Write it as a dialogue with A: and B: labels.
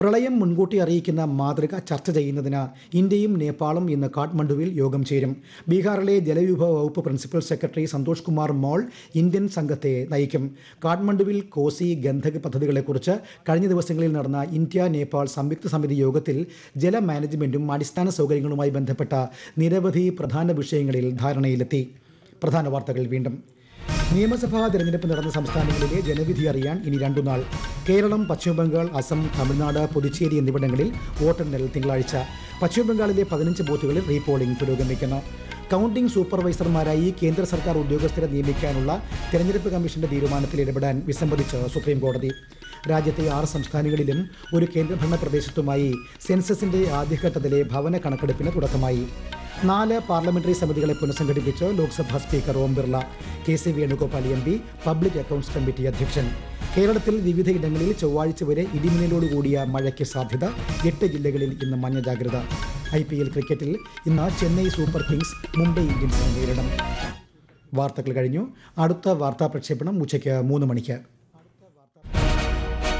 A: പ്രളയം മുൻകൂട്ടി അറിയിക്കുന്ന മാതൃക ചർച്ച ചെയ്യുന്നതിന് ഇന്ത്യയും നേപ്പാളും ഇന്ന് കാഠ്മണ്ഡുവിൽ യോഗം ചേരും ബീഹാറിലെ ജലവിഭവ വകുപ്പ് principal secretary Santosh Kumar Mall Indian സംഘത്തെ നയിക്കും കാഠ്മണ്ഡുവിൽ കോസി ഗന്ധക് പദ്ധതികളെക്കുറിച്ച് കഴിഞ്ഞ ദിവസങ്ങളിൽ നടന്ന ഇന്ത്യ നേപ്പാൾ സംയുക്ത സമിതി യോഗത്തിൽ ജല മാനേജ്മെന്റും അടിസ്ഥാന സൗകര്യങ്ങളുമായി ബന്ധപ്പെട്ട നിരവധി പ്രധാന വിഷയങ്ങളിൽ ധാരണയിലെത്തി പ്രധാന വാർത്തകൾ വീണ്ടും നിയമസഭാ തെരഞ്ഞെടുപ്പ് നടന്ന സംസ്ഥാനങ്ങളിലെ ജനവിധി അറിയാൻ ഇനി രണ്ടുനാൾ കേരളം പശ്ചിമബംഗാൾ അസം തമിഴ്നാട് പുതുച്ചേരി എന്നിവിടങ്ങളിൽ വോട്ടെണ്ണൽ തിങ്കളാഴ്ച പശ്ചിമബംഗാളിലെ പതിനഞ്ച് ബൂത്തുകളിൽ റീപോളിംഗ് പുരോഗമിക്കുന്നു കൌണ്ടിംഗ് സൂപ്പർവൈസർമാരായി കേന്ദ്ര സർക്കാർ ഉദ്യോഗസ്ഥരെ നിയമിക്കാനുള്ള തെരഞ്ഞെടുപ്പ് കമ്മീഷന്റെ തീരുമാനത്തിൽ ഇടപെടാൻ വിസമ്മതിച്ച് സുപ്രീംകോടതി രാജ്യത്തെ ആറ് സംസ്ഥാനങ്ങളിലും ഒരു കേന്ദ്രഭരണ പ്രദേശത്തുമായി സെൻസസിന്റെ ആദ്യഘട്ടത്തിലെ ഭവന കണക്കെടുപ്പിന് തുടക്കമായി നാല് പാർലമെന്ററി സമിതികളെ പുനഃസംഘടിപ്പിച്ച് Lok Sabha speaker Om Birla K C Venugopal M P public accounts committee അധ്യക്ഷൻ കേരളത്തിൽ വിവിധയിടങ്ങളിൽ ചൊവ്വാഴ്ച വരെ ഇടിമിന്നലോടുകൂടിയ മഴയ്ക്ക് സാധ്യത എട്ട് ജില്ലകളിൽ ഇന്ന് മഞ്ഞ ജാഗ്രത ഐ പി എൽ ക്രിക്കറ്റിൽ ഇന്ന് ചെന്നൈ സൂപ്പർ കിങ്സ് മുംബൈ ഇന്ത്യൻസിനെ നേരിടും വാർത്തകൾ കഴിഞ്ഞു അടുത്ത വാർത്താ പ്രക്ഷേപണം ഉച്ചയ്ക്ക് മൂന്ന് മണിക്ക്